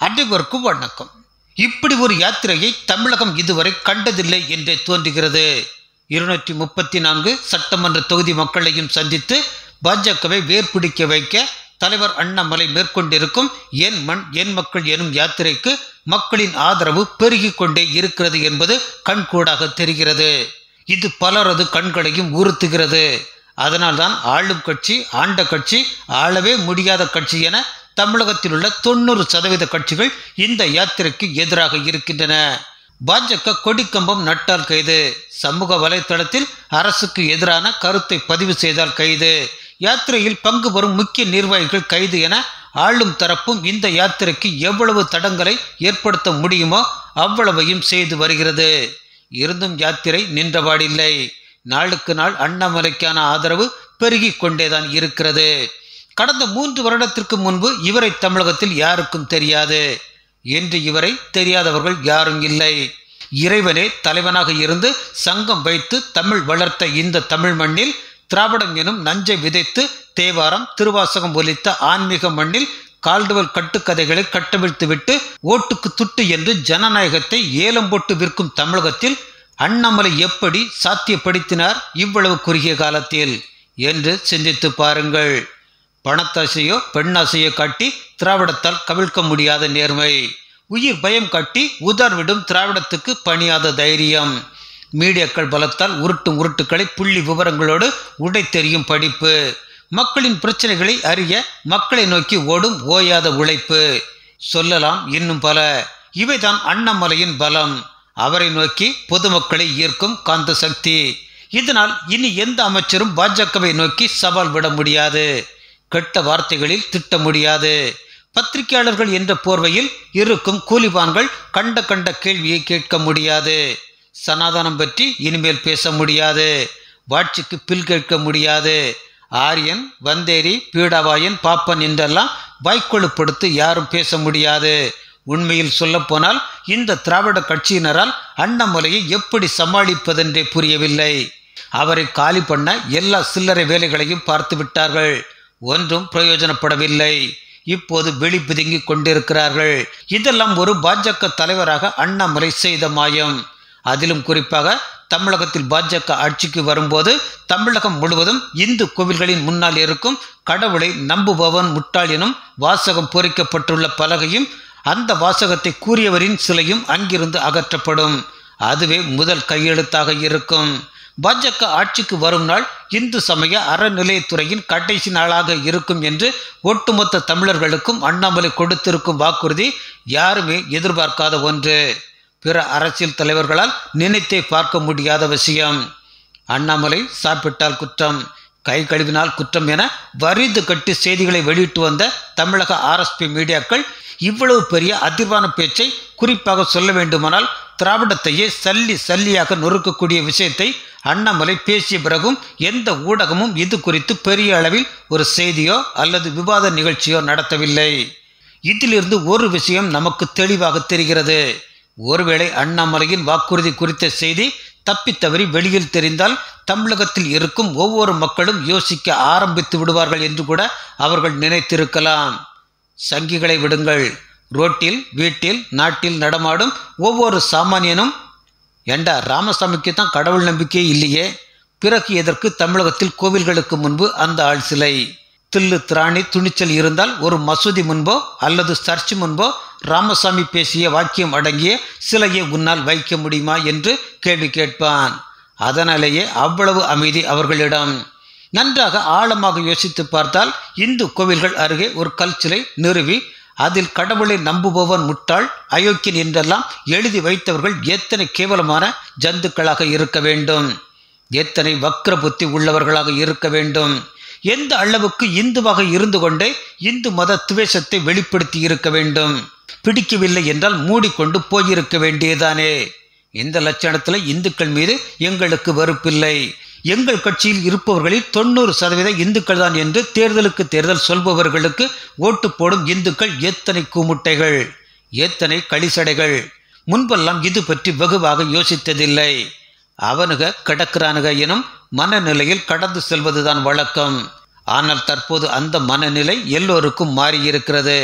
அனைவருக்கும் வணக்கம் இப்படி ஒரு யாத்திரையை தமிழகம் இதுவரை கண்டதில்லை என்றே தோன்றுகிறது இருநூற்றி முப்பத்தி நான்கு சட்டமன்ற தொகுதி மக்களையும் சந்தித்து பாஜகவை வேர்பிடிக்க வைக்க தலைவர் அண்ணாமலை மேற்கொண்டிருக்கும் என் மண் என் மக்கள் எனும் யாத்திரைக்கு மக்களின் ஆதரவு பெருகிக் கொண்டே இருக்கிறது என்பது கண்கூடாக தெரிகிறது இது பலரது கண்களையும் உறுத்துகிறது அதனால்தான் ஆளும் கட்சி ஆண்ட கட்சி ஆளவே முடியாத கட்சி என தமிழகத்தில் உள்ள தொண்ணூறு சதவீத கட்சிகள் இந்த யாத்திரைக்கு எதிராக இருக்கின்றன பாஜக கொடிக்கம்பம் நட்டால் கைது சமூக வலைத்தளத்தில் அரசுக்கு எதிரான கருத்தை பதிவு செய்தால் கைது யாத்திரையில் பங்கு பெறும் முக்கிய நிர்வாகிகள் கைது என ஆளும் தரப்பும் இந்த யாத்திரைக்கு எவ்வளவு தடங்களை ஏற்படுத்த முடியுமோ அவ்வளவையும் செய்து வருகிறது இருந்தும் யாத்திரை நின்றபாடில்லை நாளுக்கு நாள் அண்ணாமலைக்கான ஆதரவு பெருகிக் கொண்டேதான் இருக்கிறது கடந்த மூன்று வருடத்திற்கு முன்பு இவரை தமிழகத்தில் யாருக்கும் தெரியாது என்று இவரை தெரியாதவர்கள் யாரும் இல்லை இறைவனே தலைவனாக இருந்து சங்கம் வைத்து தமிழ் வளர்த்த இந்த தமிழ் மண்ணில் திராவிடம் எனும் நஞ்சை விதைத்து தேவாரம் திருவாசகம் ஒலித்த ஆன்மீக மண்ணில் கால்டுவல் கட்டுக்கதைகளை கட்டவிழ்த்துவிட்டு ஓட்டுக்கு துட்டு என்று ஜனநாயகத்தை ஏலம் போட்டு விற்கும் தமிழகத்தில் அண்ணாமலை எப்படி சாத்தியப்படுத்தினார் இவ்வளவு குறுகிய காலத்தில் என்று சிந்தித்து பாருங்கள் பணத்தாசையோ பெண்ணாசையோ காட்டி திராவிடத்தால் கவிழ்க்க முடியாத நேர்மை உயிர் பயம் காட்டி உதார் விடும் திராவிடத்துக்கு பணியாத தைரியம் மீடியாக்கள் பலத்தால் உருட்டும் உருட்டுக்களை புள்ளி விவரங்களோடு உடை தெரியும் படிப்பு மக்களின் பிரச்சனைகளை அறிய மக்களை நோக்கி ஓடும் ஓயாத உழைப்பு சொல்லலாம் இன்னும் பல இவைதான் அண்ணாமலையின் பலம் அவரை நோக்கி பொதுமக்களை ஈர்க்கும் காந்த சக்தி இதனால் இனி எந்த அமைச்சரும் பாஜகவை நோக்கி சவால் விட முடியாது கெட்ட வார்த்தைகளில் திட்ட முடியாது பத்திரிகையாளர்கள் என்ற போர்வையில் இருக்கும் கூலிபான்கள் கண்ட கண்ட கேள்வியை கேட்க முடியாது சனாதனம் பற்றி இனிமேல் பேச முடியாது வாட்சிக்கு பில் கேட்க முடியாது ஆரியன் வந்தேரி பீடாவாயன் பாப்பன் என்றெல்லாம் வாய்க்கொழுப்படுத்தி யாரும் பேச முடியாது உண்மையில் சொல்லப்போனால் இந்த திராவிட கட்சியினரால் அண்ணாமலையை எப்படி சமாளிப்பதென்றே புரியவில்லை அவரை காலி பண்ண எல்லா சில்லறை வேலைகளையும் பார்த்து விட்டார்கள் ஒன்றும் பிரயோஜனப்படவில்லை இப்போது வெளி பிதுங்கிக் கொண்டிருக்கிறார்கள் இதெல்லாம் ஒரு பாஜக தலைவராக அண்ணாமலை செய்த மாயம் அதிலும் குறிப்பாக தமிழகத்தில் பாஜக ஆட்சிக்கு வரும்போது தமிழகம் முழுவதும் இந்து கோவில்களின் முன்னால் இருக்கும் கடவுளை நம்புபவன் முட்டாள் எனும் வாசகம் பொறிக்கப்பட்டுள்ள பலகையும் அந்த வாசகத்தை கூறியவரின் சிலையும் அங்கிருந்து அகற்றப்படும் அதுவே முதல் கையெழுத்தாக இருக்கும் பாஜக ஆட்சிக்கு வரும் நாள் இந்து சமய அறநிலையத்துறையின் கடைசி நாளாக இருக்கும் என்று ஒட்டுமொத்த தமிழர்களுக்கும் அண்ணாமலை கொடுத்திருக்கும் வாக்குறுதி யாருமே எதிர்பார்க்காத ஒன்று பிற அரசியல் தலைவர்களால் நினைத்தே பார்க்க முடியாத விஷயம் அண்ணாமலை சாப்பிட்டால் குற்றம் கை கழுவினால் குற்றம் என வரிது கட்டி செய்திகளை வெளியிட்டு வந்த தமிழக ஆர்எஸ்பி மீடியாக்கள் இவ்வளவு பெரிய அதிர்வான பேச்சை குறிப்பாக சொல்ல வேண்டுமானால் திராவிடத்தையே சல்லி சல்லியாக நொறுக்கக்கூடிய விஷயத்தை அண்ணாமலை பேசிய பிறகும் எந்த ஊடகமும் இது குறித்து பெரிய அளவில் ஒரு செய்தியோ அல்லது விவாத நிகழ்ச்சியோ நடத்தவில்லை இதிலிருந்து ஒரு விஷயம் நமக்கு தெளிவாக தெரிகிறது ஒருவேளை அண்ணாமலையின் வாக்குறுதி குறித்த செய்தி தப்பித்தவறி வெளியில் தெரிந்தால் தமிழகத்தில் இருக்கும் ஒவ்வொரு மக்களும் யோசிக்க ஆரம்பித்து விடுவார்கள் என்று கூட அவர்கள் நினைத்திருக்கலாம் சங்கிகளை விடுங்கள் ரோட்டில் வீட்டில் நாட்டில் நடமாடும் ஒவ்வொரு சாமானியனும் ஏண்டா ராமசாமிக்கு தான் கடவுள் நம்பிக்கை இல்லையே பிறகு எதற்கு தமிழகத்தில் கோவில்களுக்கு முன்பு அந்த ஆள் சிலை தில்லு திராணி துணிச்சல் இருந்தால் ஒரு மசூதி முன்போ அல்லது சர்ச் முன்போ ராமசாமி பேசிய வாக்கியம் அடங்கிய சிலையை உன்னால் வைக்க முடியுமா என்று கேள்வி கேட்பான் அதனாலேயே அவ்வளவு அமைதி அவர்களிடம் நன்றாக ஆழமாக யோசித்து பார்த்தால் இந்து கோவில்கள் அருகே ஒரு கல் சிலை நிறுவி அதில் கடவுளை நம்புபவன் முட்டாள் அயோக்கியன் என்றெல்லாம் எழுதி வைத்தவர்கள் எத்தனை கேவலமான ஜந்துக்களாக இருக்க வேண்டும் எத்தனை வக்ர புத்தி உள்ளவர்களாக இருக்க வேண்டும் எந்த அளவுக்கு இந்துவாக இருந்து கொண்டே இந்து மத துவேஷத்தை வெளிப்படுத்தி இருக்க வேண்டும் பிடிக்கவில்லை என்றால் மூடிக்கொண்டு போயிருக்க வேண்டியதானே இந்த லட்சணத்தில் இந்துக்கள் மீது எங்களுக்கு வெறுப்பில்லை எங்கள் கட்சியில் இருப்பவர்களில் தொண்ணூறு சதவீத இந்துக்கள் தான் என்று தேர்தலுக்கு தேர்தல் சொல்பவர்களுக்கு ஓட்டு போடும் இந்துக்கள் எத்தனை கூமுட்டைகள் எத்தனை களிசடைகள் முன்பெல்லாம் இது பற்றி வெகுவாக யோசித்ததில்லை அவனுக கிடக்கிறானுக எனும் மனநிலையில் கடந்து செல்வதுதான் வழக்கம் ஆனால் தற்போது அந்த மனநிலை எல்லோருக்கும் மாறியிருக்கிறது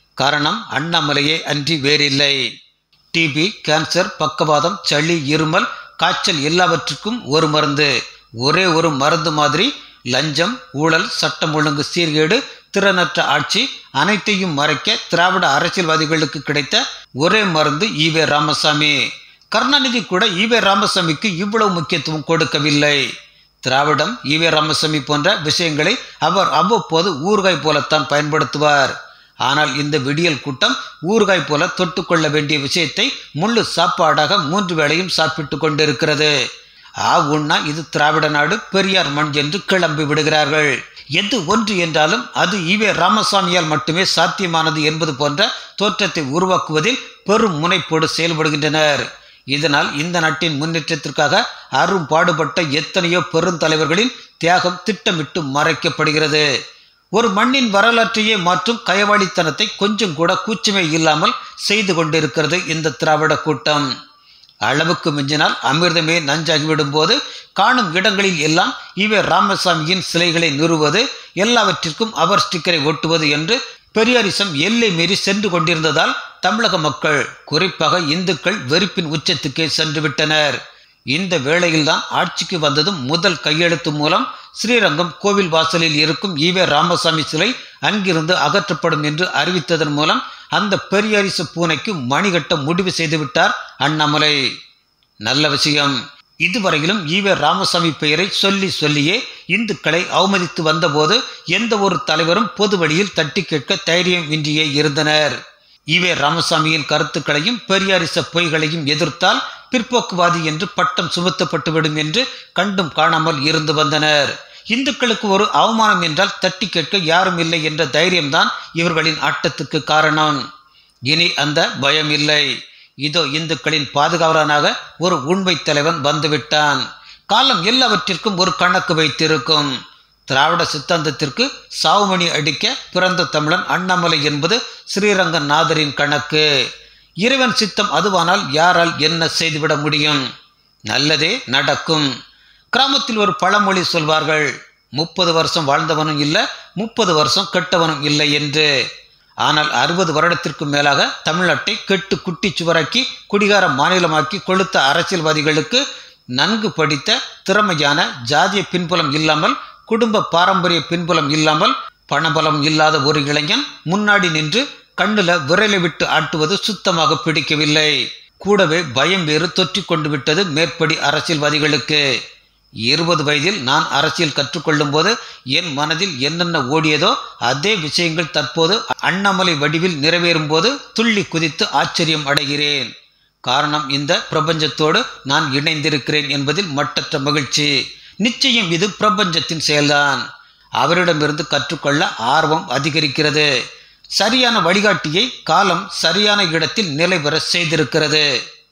காரணம் அண்ணாமலையே அன்றி வேறில்லை டிபி கேன்சர் பக்கவாதம் சளி இருமல் காய்ச்சல் எல்லாவற்றுக்கும் ஒரு மருந்து ஒரே ஒரு மருந்து மாதிரி லஞ்சம் ஊழல் சட்டம் ஒழுங்கு சீர்கேடு திறனற்ற ஆட்சி அனைத்தையும் மறைக்க திராவிட அரசியல்வாதிகளுக்கு கிடைத்த ஒரே மருந்து ஈவே ராமசாமி கருணாநிதி கூட ஈவே ராமசாமிக்கு இவ்வளவு முக்கியத்துவம் கொடுக்கவில்லை திராவிடம் ஈவே ராமசாமி போன்ற விஷயங்களை அவர் அவ்வப்போது ஊறுகாய் போலத்தான் பயன்படுத்துவார் ஆனால் இந்த விடியல் கூட்டம் ஊறுகாய் போல தொட்டுக்கொள்ள வேண்டிய விஷயத்தை முள்ளு சாப்பாடாக மூன்று வேளையும் சாப்பிட்டு கொண்டிருக்கிறது ஆ உண்ணா இது திராவிட நாடு பெரியார் மண் என்று கிளம்பி விடுகிறார்கள் எது ஒன்று என்றாலும் அது ஈவே ராமசாமியால் மட்டுமே சாத்தியமானது என்பது போன்ற தோற்றத்தை உருவாக்குவதில் பெரும் முனைப்போடு செயல்படுகின்றனர் இதனால் இந்த நாட்டின் முன்னேற்றத்திற்காக அரும் பாடுபட்ட எத்தனையோ பெருந்தலைவர்களின் தியாகம் திட்டமிட்டு மறைக்கப்படுகிறது ஒரு மண்ணின் வரலாற்றையே மாற்றும் கயவாளித்தனத்தை கொஞ்சம் கூட கூச்சமே இல்லாமல் செய்து கொண்டிருக்கிறது இந்த திராவிட கூட்டம் அளவுக்கு மிஞ்சினால் அமிர்தமே நஞ்சாகிவிடும் போது காணும் இடங்களில் எல்லாம் இவை ராமசாமியின் சிலைகளை நிறுவது எல்லாவற்றிற்கும் அவர் ஸ்டிக்கரை ஒட்டுவது என்று பெரியாரிசம் எல்லை மீறி சென்று கொண்டிருந்ததால் தமிழக மக்கள் குறிப்பாக இந்துக்கள் வெறுப்பின் உச்சத்துக்கே சென்று விட்டனர் இந்த வேளையில்தான் ஆட்சிக்கு வந்ததும் முதல் கையெழுத்து மூலம் ஸ்ரீரங்கம் கோவில் வாசலில் இருக்கும் ஈவே ராமசாமி சிலை அங்கிருந்து அகற்றப்படும் என்று அறிவித்ததன் மூலம் அந்த பெரியாரிச பூனைக்கு மணிகட்ட முடிவு செய்துவிட்டார் அண்ணாமலை நல்ல விஷயம் இதுவரையிலும் ஈவே ராமசாமி பெயரை சொல்லி சொல்லியே இந்துக்களை அவமதித்து வந்தபோது எந்த ஒரு தலைவரும் பொது வழியில் தட்டி கேட்க தைரியம் இன்றியே இருந்தனர் ஈவே ராமசாமியின் கருத்துக்களையும் பெரியாரிச பொய்களையும் எதிர்த்தால் பிற்போக்குவாதி என்று பட்டம் சுமத்தப்பட்டுவிடும் என்று கண்டும் காணாமல் இருந்து வந்தனர் இந்துக்களுக்கு ஒரு அவமானம் என்றால் தட்டி கேட்க யாரும் இல்லை என்ற தைரியம்தான் இவர்களின் ஆட்டத்துக்கு காரணம் இனி அந்த பயம் இல்லை இதோ இந்துக்களின் பாதுகாவலனாக ஒரு உண்மை தலைவன் வந்துவிட்டான் காலம் எல்லாவற்றிற்கும் ஒரு கணக்கு வைத்திருக்கும் திராவிட சித்தாந்தத்திற்கு சாவுமணி அடிக்க பிறந்த தமிழன் அண்ணாமலை என்பது ஸ்ரீரங்கநாதரின் கணக்கு இறைவன் சித்தம் அதுவானால் யாரால் என்ன செய்துவிட முடியும் நல்லதே நடக்கும் கிராமத்தில் ஒரு பழமொழி சொல்வார்கள் முப்பது வருஷம் வாழ்ந்தவனும் இல்லை முப்பது வருஷம் கெட்டவனும் இல்லை என்று ஆனால் அறுபது வருடத்திற்கு மேலாக தமிழ்நாட்டை கெட்டு குட்டி சுவராக்கி குடிகார மாநிலமாக்கி கொளுத்த அரசியல்வாதிகளுக்கு நன்கு படித்த திறமையான ஜாதிய பின்புலம் இல்லாமல் குடும்ப பாரம்பரிய பின்புலம் இல்லாமல் பணபலம் இல்லாத ஒரு இளைஞன் முன்னாடி நின்று கண்ணுல விரலை விட்டு ஆட்டுவது சுத்தமாக பிடிக்கவில்லை கூடவே பயம் வேறு தொற்றிக் கொண்டு விட்டது மேற்படி அரசியல்வாதிகளுக்கு இருபது வயதில் நான் அரசியல் கற்றுக்கொள்ளும் போது என் மனதில் என்னென்ன ஓடியதோ அதே விஷயங்கள் தற்போது அண்ணாமலை வடிவில் நிறைவேறும் போது துள்ளி குதித்து ஆச்சரியம் அடைகிறேன் காரணம் இந்த பிரபஞ்சத்தோடு நான் இணைந்திருக்கிறேன் என்பதில் மட்டற்ற மகிழ்ச்சி நிச்சயம் இது பிரபஞ்சத்தின் செயல்தான் அவரிடமிருந்து கற்றுக்கொள்ள ஆர்வம் அதிகரிக்கிறது சரியான வழிகாட்டியை காலம் சரியான இடத்தில் நிலைபெற செய்திருக்கிறது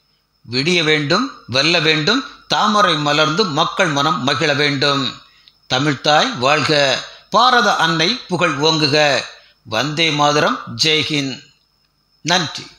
விடிய வேண்டும் வெல்ல வேண்டும் தாமரை மலர்ந்து மக்கள் மனம் மகிழ வேண்டும் தமிழ்தாய் வாழ்க பாரத அன்னை புகழ் ஓங்குக வந்தே மாதரம் ஜெய்ஹிந்த் நன்றி